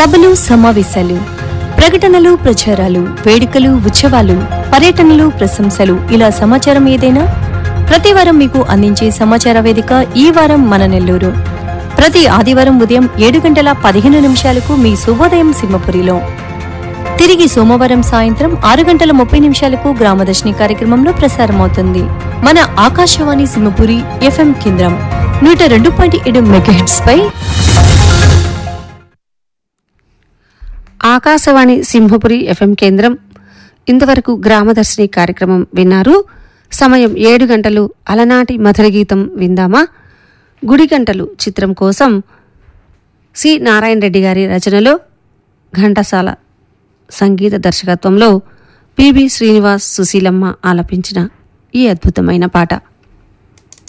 సభలు సమావేశాలు ప్రకటనలు ప్రచారాలు వేడుకలు ఉత్సవాలు పర్యటనలు ప్రశంసలు ఇలా సమాచారం ఏదైనా ప్రతి వారం మీకు అందించే సమాచార వేదిక ఈ వారం మన నెల్లూరు ప్రతి ఆదివారం ఉదయం ఏడు గంటల పదిహేను నిమిషాలకు మీ శుభోదయం సింహపురిలో తిరిగి సోమవారం సాయంత్రం ఆరు గంటల ముప్పై నిమిషాలకు గ్రామదర్శిని కార్యక్రమంలో ప్రసారమవుతుంది మన ఆకాశవాణి సింహపురి ఎఫ్ఎం కేంద్రం నూట రెండు పాయింట్ ఏడు మెగాహెట్స్ పై ఆకాశవాణి సింహపురి ఎఫ్ఎం కేంద్రం ఇంతవరకు గ్రామదర్శిని కార్యక్రమం విన్నారు సమయం ఏడు గంటలు అలనాటి మధుర గీతం విందామా గుడి గంటలు చిత్రం కోసం సి నారాయణ రెడ్డి గారి రచనలో ఘంటసాల సంగీత దర్శకత్వంలో పిబి శ్రీనివాస్ సుశీలమ్మ ఆలపించిన ఈ అద్భుతమైన పాట